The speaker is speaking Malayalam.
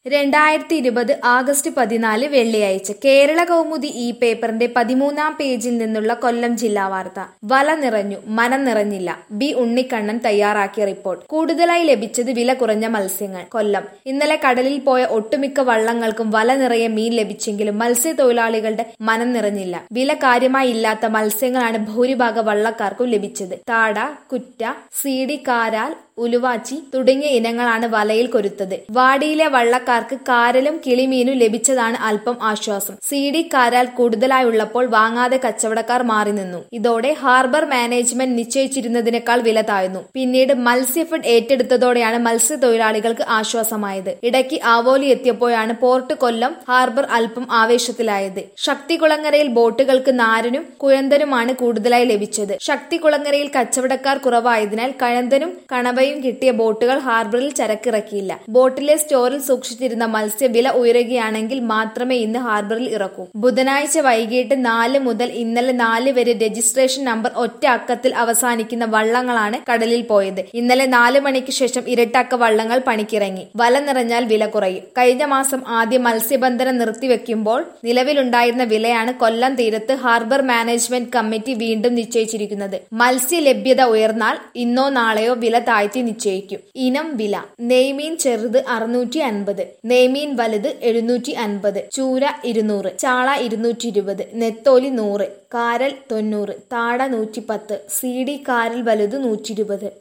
രണ്ടായിരത്തി ഇരുപത് ആഗസ്റ്റ് പതിനാല് വെള്ളിയാഴ്ച കേരള കൗമുദി ഈ പേപ്പറിന്റെ പതിമൂന്നാം പേജിൽ നിന്നുള്ള കൊല്ലം ജില്ലാ വാർത്ത വല നിറഞ്ഞു മനം നിറഞ്ഞില്ല ബി ഉണ്ണിക്കണ്ണൻ തയ്യാറാക്കിയ റിപ്പോർട്ട് കൂടുതലായി ലഭിച്ചത് വില കുറഞ്ഞ മത്സ്യങ്ങൾ കൊല്ലം ഇന്നലെ കടലിൽ പോയ ഒട്ടുമിക്ക വള്ളങ്ങൾക്കും വല നിറയെ മീൻ ലഭിച്ചെങ്കിലും മത്സ്യത്തൊഴിലാളികളുടെ മനം നിറഞ്ഞില്ല വില കാര്യമായി ഇല്ലാത്ത മത്സ്യങ്ങളാണ് ഭൂരിഭാഗ വള്ളക്കാർക്കും ലഭിച്ചത് താട കുറ്റ സീഡി കാരാൽ ഉലുവാച്ചി തുടങ്ങിയ ഇനങ്ങളാണ് വലയിൽ കൊരുത്തത് വാടിയിലെ വള്ളക്കാർക്ക് കാരലും കിളിമീനും ലഭിച്ചതാണ് അല്പം ആശ്വാസം സീഡി കാരാൽ കൂടുതലായുള്ളപ്പോൾ വാങ്ങാതെ കച്ചവടക്കാർ മാറി നിന്നു ഇതോടെ ഹാർബർ മാനേജ്മെന്റ് നിശ്ചയിച്ചിരുന്നതിനേക്കാൾ വില താഴ്ന്നു പിന്നീട് മത്സ്യഫെഡ് ഏറ്റെടുത്തതോടെയാണ് മത്സ്യത്തൊഴിലാളികൾക്ക് ആശ്വാസമായത് ഇടയ്ക്ക് ആവോലി എത്തിയപ്പോഴാണ് പോർട്ട് കൊല്ലം ഹാർബർ അല്പം ആവേശത്തിലായത് ശക്തികുളങ്ങരയിൽ ബോട്ടുകൾക്ക് നാരനും കുഴന്തനുമാണ് കൂടുതലായി ലഭിച്ചത് ശക്തികുളങ്ങരയിൽ കച്ചവടക്കാർ കുറവായതിനാൽ കഴന്തനും കണവയും കിട്ടിയ ബോട്ടുകൾ ഹാർബറിൽ ചരക്കിറക്കിയില്ല ബോട്ടിലെ സ്റ്റോറിൽ സൂക്ഷിച്ചിരുന്ന മത്സ്യ വില ഉയരുകയാണെങ്കിൽ മാത്രമേ ഇന്ന് ഹാർബറിൽ ഇറക്കൂ ബുധനാഴ്ച വൈകിട്ട് നാല് മുതൽ ഇന്നലെ നാല് വരെ രജിസ്ട്രേഷൻ നമ്പർ ഒറ്റ അക്കത്തിൽ അവസാനിക്കുന്ന വള്ളങ്ങളാണ് കടലിൽ പോയത് ഇന്നലെ നാല് മണിക്ക് ശേഷം ഇരട്ടക്ക വള്ളങ്ങൾ പണിക്കിറങ്ങി വല നിറഞ്ഞാൽ വില കുറയും കഴിഞ്ഞ മാസം ആദ്യം മത്സ്യബന്ധനം നിർത്തിവെക്കുമ്പോൾ നിലവിലുണ്ടായിരുന്ന വിലയാണ് കൊല്ലം തീരത്ത് ഹാർബർ മാനേജ്മെന്റ് കമ്മിറ്റി വീണ്ടും നിശ്ചയിച്ചിരിക്കുന്നത് മത്സ്യ ലഭ്യത ഉയർന്നാൽ ഇന്നോ നാളെയോ വില താഴ്ത്തി നിശ്ചയിക്കും ഇനം വില നെയ്മീൻ ചെറുത് അറുന്നൂറ്റി അൻപത് നെയ്മീൻ വലുത് എഴുന്നൂറ്റി അൻപത് ചൂര ഇരുന്നൂറ് ചാള ഇരുന്നൂറ്റി ഇരുപത് നെത്തോലി നൂറ് കാരൽ തൊണ്ണൂറ് താട നൂറ്റി പത്ത് സി ഡി കാരൽ വലുത് നൂറ്റി ഇരുപത്